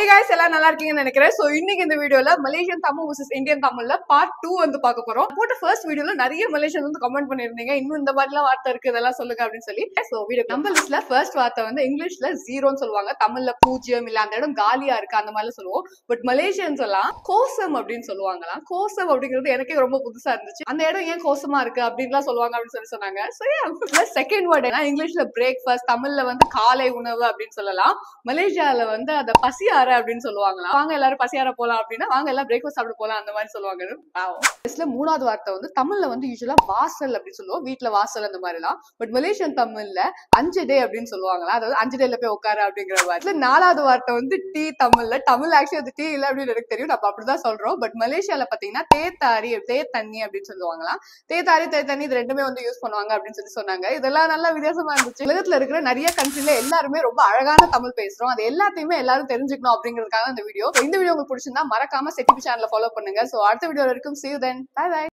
guys எல்லாம் நல்லா இருக்கீங்கன்னு நினைக்கிறேன் சோ இன்னைக்கு இந்த வீடியோல மலேசியன் தமிழ் vs இந்தியன் தமிழ்ல பார்ட் டூ வந்து பார்க்க போறோம் போட்ட ஃபர்ஸ்ட் வீடியோல நிறைய மலேசியன் வந்து கமெண்ட் பண்ணிருந்தீங்க இன்னும் இந்த மாதிரிலாம் வார்த்தை இருக்கு இதெல்லாம் சொல்லுங்க அப்படின்னு சொல்லி சோ வீடியோ நம்ம லிஸ்ட்ல ஃபர்ஸ்ட் வார்த்தை வந்து இங்கிலீஷ்ல ஜீரோன்னு சொல்லுவாங்க தமிழ்ல பூஜ்ஜியம் இல்ல அந்த இடம் காலியா இருக்கு அந்த மாதிரி சொல்லுவோம் பட் மலேசியன்ஸ் எல்லாம் கோசம் அப்படின்னு சொல்லுவாங்களாம் கோசம் அப்படிங்கிறது எனக்கே ரொம்ப புதுசா இருந்துச்சு அந்த இடம் ஏன் கோசமா இருக்கு அப்படின்லாம் சொல்லுவாங்க அப்படின்னு சொல்லி சொன்னாங்க சரி செகண்ட் வேர்டு இங்கிலீஷ்ல பிரேக்ஃபாஸ்ட் தமிழ்ல வந்து காலை உணவு அப்படின்னு சொல்லலாம் மலேசியால வந்து அத பசியார அப்படின்னு சொல்லுவாங்களாம் வாங்க எல்லாரும் பசியார போலாம் அப்படின்னா வாங்க எல்லாம் பிரேக்ஃபாஸ்ட் சாப்பிட போலாம் அந்த மாதிரி சொல்லுவாங்க இதுல மூணாவது வார்த்தை வந்து தமிழ்ல வந்து யூஸ்வலா வாசல் அப்படின்னு சொல்லுவோம் வீட்ல வாசல் அந்த மாதிரி எல்லாம் பட் மலேசியன் தமிழ்ல அஞ்சு டே அப்படின்னு சொல்லுவாங்களா அதாவது அஞ்சு டேல போய் உட்காரு அப்படிங்கிற வார்த்தை நாலாவது வார்த்தை வந்து டீ தமிழ்ல தமிழ் ஆக்சுவலி அது டீ இல்ல அப்படின்னு எனக்கு தெரியும் நம்ம அப்படிதான் சொல்றோம் பட் மலேசியால பாத்தீங்கன்னா தேத்தாரி தே தண்ணி அப்படின்னு சொல்லுவாங்களாம் தேத்தாரி தே தண்ணி இது ரெண்டுமே வந்து யூஸ் பண்ணுவாங்க அப்படின்னு சொல்லி சொன்னாங்க இதெல்லாம் நல்லா வித்தியாசமா இருந்துச்சு உலகத்துல இருக்கிற நிறைய கண்ட்ரில எல்லாருமே ரொம்ப அழகான தமிழ் பேசுறோம் அது எல்லாத்தையுமே எல்லாரும் தெரிஞ்சுக்கணும் அப்படிங்கிறதுக்காக இந்த வீடியோ இந்த வீடியோ உங்களுக்கு பிடிச்சிருந்தா மறக்காம செட்டிபி சேனலை ஃபாலோ பண்ணுங்க சோ அடுத்த வீடியோ வரைக்கும் see you then bye bye